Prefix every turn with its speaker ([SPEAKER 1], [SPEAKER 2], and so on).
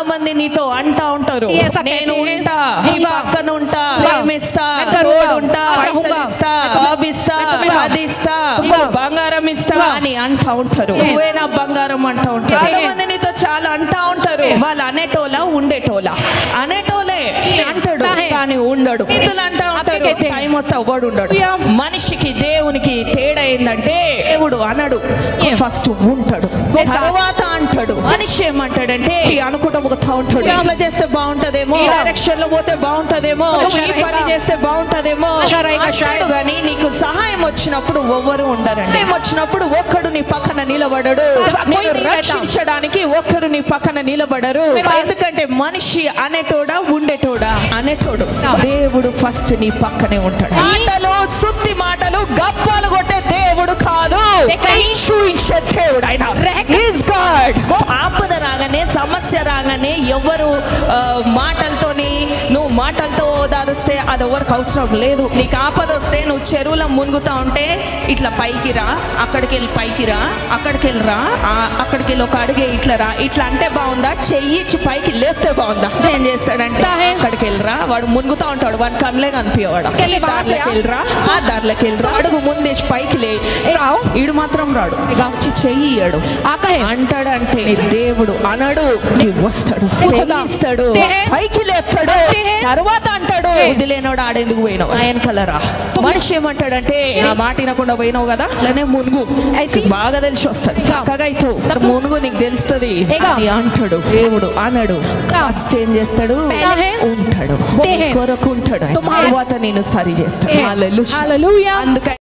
[SPEAKER 1] మంది నీతో అంటా ఉంటారు
[SPEAKER 2] ये ऐसा
[SPEAKER 1] నేను
[SPEAKER 2] कहते हैं,
[SPEAKER 1] ఉంటా నీ
[SPEAKER 2] होगा,
[SPEAKER 1] పక్కన ఉంటా
[SPEAKER 2] होगा,
[SPEAKER 1] ప్రేమిస్తా
[SPEAKER 2] मैं करूँगा,
[SPEAKER 1] తోడు ఉంటా
[SPEAKER 2] मैं
[SPEAKER 1] పైసలు
[SPEAKER 2] रहूँगा,
[SPEAKER 1] ఇస్తా
[SPEAKER 2] मैं तुम्हें-
[SPEAKER 1] జాబ్ ఇస్తా
[SPEAKER 2] मैं तुम्हें
[SPEAKER 1] అది ఇస్తా
[SPEAKER 2] होगा,
[SPEAKER 1] నీకు బంగారం ఇస్తా
[SPEAKER 2] होगा,
[SPEAKER 1] అని అంటా ఉంటారు
[SPEAKER 2] Yes.
[SPEAKER 1] నువ్వే నా బంగారం అంటా ఉంటారు
[SPEAKER 2] Yes.
[SPEAKER 1] చాలా మంది నీతో చాలా అంటా ఉంటారు
[SPEAKER 2] Yes.
[SPEAKER 1] వాళ్ళు అనేటోలా ఉండేటోలా అనేటోలే అంటాడు
[SPEAKER 2] है।
[SPEAKER 1] కానీ ఉండడు ఇతరులు అంటా
[SPEAKER 2] आपके
[SPEAKER 1] ఉంటారు
[SPEAKER 2] कहते हैं।
[SPEAKER 1] టైం వస్తే ఒకడు ఉండడు
[SPEAKER 2] Yeah.
[SPEAKER 1] మనిషికి దేవునికి తేడా ఏంటంటే దేవుడు అనడు
[SPEAKER 2] Yeah.
[SPEAKER 1] ఫస్ట్ ఉంటాడు
[SPEAKER 2] Yes, sir.
[SPEAKER 1] తర్వాత అంటాడు మనిషి ఏమంటాడంటే "ఈ అనుకుంటా పోతా ఉంటాడు
[SPEAKER 2] Yeah.
[SPEAKER 1] ఇట్లా చేస్తే బాగుంటదేమో ఈ
[SPEAKER 2] Yeah.
[SPEAKER 1] డైరెక్షన్ లో పోతే బాగుంటదేమో
[SPEAKER 2] अच्छा
[SPEAKER 1] ఈ పని
[SPEAKER 2] रहेगा।
[SPEAKER 1] చేస్తే బాగుంటదేమో
[SPEAKER 2] अच्छा रहेगा
[SPEAKER 1] అంటాడు
[SPEAKER 2] शायद।
[SPEAKER 1] కానీ నీకు సహాయం వచ్చినప్పుడు ఎవ్వరు ఉండరండి సహాయం వచ్చినప్పుడు ఒక్కడు నీ పక్కన నిలబడడు
[SPEAKER 2] ऐसा कोई
[SPEAKER 1] నిన్ను
[SPEAKER 2] नहीं रहता।
[SPEAKER 1] రక్షించడానికి ఒక్కరు నీ పక్కన నిలబడరు
[SPEAKER 2] मेरे पास-
[SPEAKER 1] ఎందుకంటే మనిషి అనేటోడా ఉండేటోడా అనేటోడు
[SPEAKER 2] No.
[SPEAKER 1] దేవుడు ఫస్ట్ నీ పక్కనే ఉంటాడు
[SPEAKER 2] ఈ-
[SPEAKER 1] మాటలు సుత్తి మాటలు గప్పాలు కొట్టే దేవుడు కాదు
[SPEAKER 2] కहीं-
[SPEAKER 1] చూయించే దేవుడు ఆయన
[SPEAKER 2] रहकर-
[SPEAKER 1] He's God. ఆపద రాగానే సమస్య రాగానే ఎవరు ఆ, మాటలతోని నువ్వు మాటలతో ఓదారుస్తే అది ఎవరికి అవసరం లేదు నీకు ఆపద వస్తే నువ్వు చెరువులో మునుగుతా ఉంటే ఇట్లా పైకి రా అక్కడికి వెళ్ళి పైకి రా అక్కడికి వెళ్ళి రా ఆ, అక్కడికి వెళ్ళి ఒక అడిగే ఇట్లా రా ఇట్లా అంటే బాగుందా చెయ్యి ఇచ్చి పైకి లేపితే బాగుందా ఏం చేస్తాడంటే
[SPEAKER 2] తాహే.
[SPEAKER 1] అక్కడికి వెళ్ళరా వాడు మునుగుతా ఉంటాడు వాడి కళ్ళే కనిపించవాడు
[SPEAKER 2] వెళ్ళి
[SPEAKER 1] ఈ దారిలోకి వెళ్ళరా ఆ దారిలోకి వెళ్ళరా అడుగు ముందేసి పైకి లే
[SPEAKER 2] రావు
[SPEAKER 1] ఈడు మాత్రం రాడు
[SPEAKER 2] ఇక.
[SPEAKER 1] వచ్చి చెయ్యి ఇయ్యడు
[SPEAKER 2] ఆకా హే
[SPEAKER 1] అంటాడంటే దేవుడు అనడు నీకు వస్తాడు
[SPEAKER 2] ఖుదా.
[SPEAKER 1] ఇస్తాడు
[SPEAKER 2] తే హే.
[SPEAKER 1] పైకి లేపుతాడు
[SPEAKER 2] తే హే.
[SPEAKER 1] తర్వాత అంటాడు
[SPEAKER 2] హే.
[SPEAKER 1] వదిలేనోడు ఆడేందుకు పోయినావు ఆయన కలరా మనిషి ఏమంటాడంటే నా మాట వినకుండా పోయినావు కదా అలానే మునుగు
[SPEAKER 2] ఐసి.
[SPEAKER 1] బాగా తెలిసి వస్తుంది
[SPEAKER 2] ఇక.
[SPEAKER 1] చక్కగా అయితే
[SPEAKER 2] తప్పు.
[SPEAKER 1] మునుగు నీకు తెలుస్తుంది
[SPEAKER 2] ఇక.
[SPEAKER 1] అని అంటాడు దేవుడు అనడు
[SPEAKER 2] ఇక.
[SPEAKER 1] ఫస్ట్ ఏం చేస్తాడు
[SPEAKER 2] పహలే హే.
[SPEAKER 1] ఉంటాడు
[SPEAKER 2] తే హే.
[SPEAKER 1] కొరకు ఉంటాడు ఆయన.
[SPEAKER 2] తుమ్హారా-
[SPEAKER 1] తర్వాత నేను సరి చేస్తాడు
[SPEAKER 2] హే.
[SPEAKER 1] హల్లెలూయా.
[SPEAKER 2] हालेलुया
[SPEAKER 1] అందుకని